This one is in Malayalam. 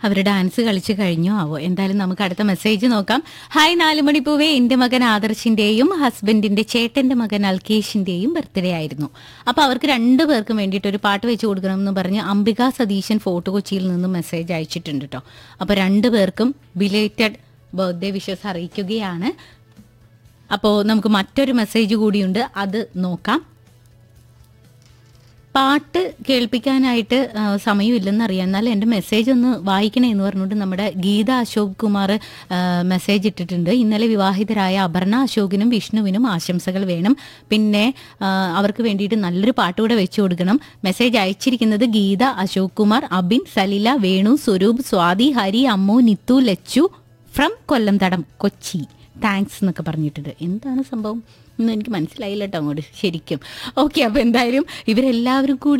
അവർ ഡാൻസ് കളിച്ച് കഴിഞ്ഞോ ആവോ എന്തായാലും നമുക്ക് അടുത്ത മെസ്സേജ് നോക്കാം ഹായ് നാലുമണിപ്പൂവേ എന്റെ മകൻ ആദർശിന്റെയും ഹസ്ബൻഡിന്റെ ചേട്ടന്റെ മകൻ അൽകേഷിന്റെയും ബർത്ത്ഡേ ആയിരുന്നു അപ്പൊ അവർക്ക് രണ്ടു പേർക്കും വേണ്ടിയിട്ട് ഒരു പാട്ട് വെച്ച് കൊടുക്കണം എന്ന് പറഞ്ഞ് അംബിക സതീശൻ ഫോർട്ട് കൊച്ചിയിൽ നിന്ന് മെസ്സേജ് അയച്ചിട്ടുണ്ട് കേട്ടോ അപ്പൊ രണ്ടു പേർക്കും ബിലേറ്റഡ് ബർത്ത്ഡേ വിഷസ് അറിയിക്കുകയാണ് അപ്പോൾ നമുക്ക് മറ്റൊരു മെസ്സേജ് കൂടിയുണ്ട് അത് നോക്കാം പാട്ട് കേൾപ്പിക്കാനായിട്ട് ആ, സമയമില്ലെന്ന് അറിയാം എന്നാൽ എൻ്റെ മെസ്സേജ് ഒന്ന് വായിക്കണേ എന്ന് പറഞ്ഞുകൊണ്ട് നമ്മുടെ ഗീത അശോക് കുമാർ ആ, മെസ്സേജ് ഇട്ടിട്ടുണ്ട് ഇന്നലെ വിവാഹിതരായ അപർണ അശോകിനും വിഷ്ണുവിനും ആശംസകൾ വേണം പിന്നെ ആ, അവർക്ക് വേണ്ടിയിട്ട് നല്ലൊരു പാട്ട് കൂടെ വെച്ചു കൊടുക്കണം മെസ്സേജ് അയച്ചിരിക്കുന്നത് ഗീത അശോക് കുമാർ അബിൻ സലില വേണു സ്വരൂപ് സ്വാതി ഹരി അമ്മു നിത്തു ലച്ചു ഫ്രം കൊല്ലം തടം കൊച്ചി താങ്ക്സ് എന്നൊക്കെ പറഞ്ഞിട്ടുണ്ട് എന്താണ് സംഭവം ഒന്നും എനിക്ക് മനസ്സിലായില്ല കേട്ടോ അങ്ങോട്ട് ശരിക്കും ഓക്കെ അപ്പോൾ എന്തായാലും ഇവരെല്ലാവരും കൂടി